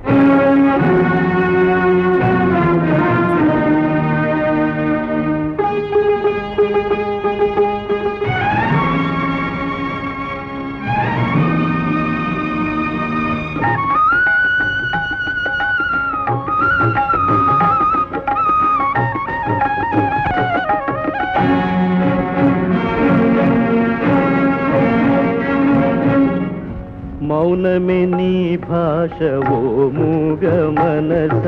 మౌనమే నీ భాష ఓ మూగ మనస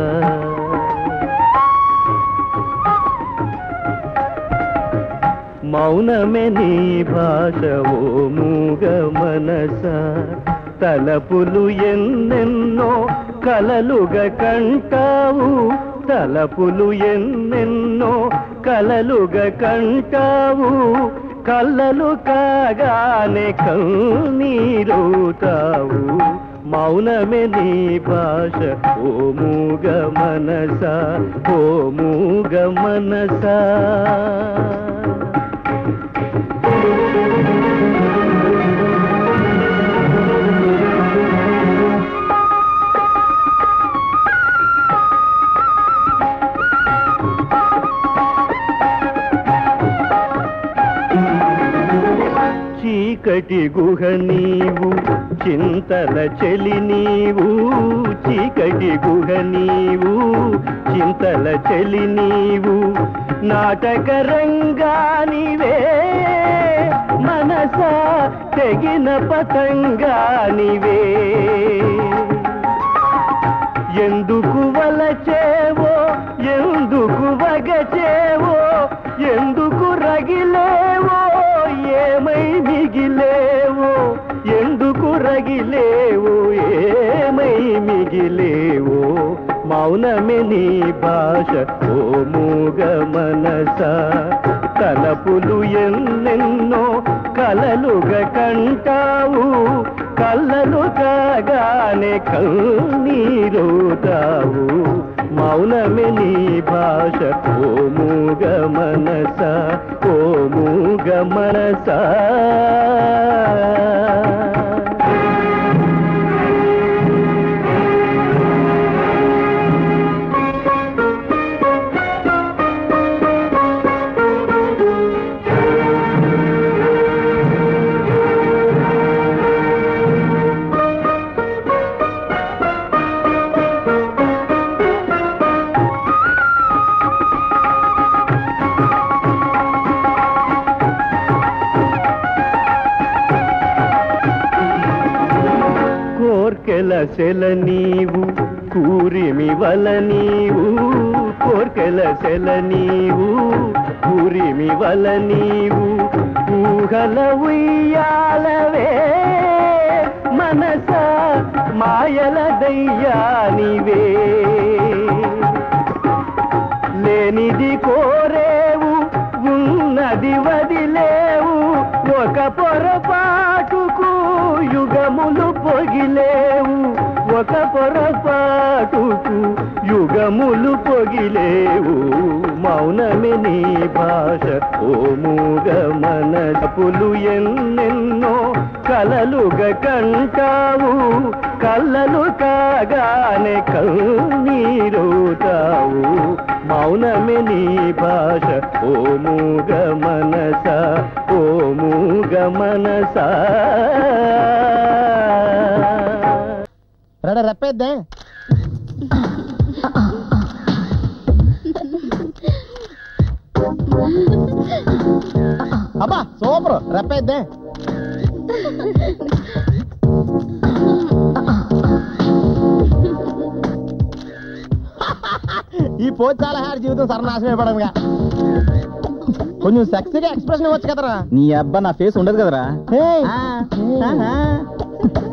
మౌనమే నీ భాష ఓ మూగ మనస తలపులు ఎన్నెన్నో కలలుగా కంటావు తలపులు ఎన్నెన్నో కలలుగా కంటావు కళ్ళలు కాగానే కన్నీరుతావు మౌనమే నీ భాష ఓ మూగ మనస ఓ మూగ మనస చీకటి గుహ నీవు చింతల చెలి నీవు చీకటి గుహ నీవు చింతల చెలి నీవు నాటక రంగానివే మనస తెగిన పతంగానివే ఎందుకు వలచేవో ఎందుకు వగచేవో ఎందుకు రగిలేవో ఏమై మిగిలేవో ఎందుకు రగిలేవో ఏమై మిగిలేవో మౌనమే నీ భాష ఓ మూగ మనస తలపులు ఎన్నెన్నో కలలుగా కంటావు కళ్ళలు కాగానే కన్నీరుతావు మౌనమే నీ భాష ఓ మూగ మనస ఓ మూగ మనస కోర్కెల సెల నీవు కూరిమి వల నీవు కోర్కెల సెల నీవు కూరిమి వల నీవు ఊహల ఉయ్యాలవే మనస మాయల దయ్యానివే లేనిది కోరేవు ఉన్నది వదిలేవు ఒక పొరపాటుకు యుగములు పొగిలేవు ఒక పొరపాటుకు యుగములు పొగిలేవు మౌనమే నీ భాష ఓ మూగ మనపులు ఎన్నెన్నో కలలుగా కంటావు కళ్ళలు కాగానే కన్నీరుతావు మౌనమే నీ భాష ఓ మూగ మనస ఓ మూగ మనస రెడ రెప్పేద్దే అబ్బా సూపర్ రెప్పేద్దే ఈ పోజ్ చాలా హ్యాడ్ జీవితం సర్వనాశనం అయిపోవడంగా కొంచెం సెక్సీగా ఎక్స్ప్రెషన్ ఇవ్వచ్చు కదరా నీ అబ్బా నా ఫేస్ ఉండదు కదరా హే. ఆహా.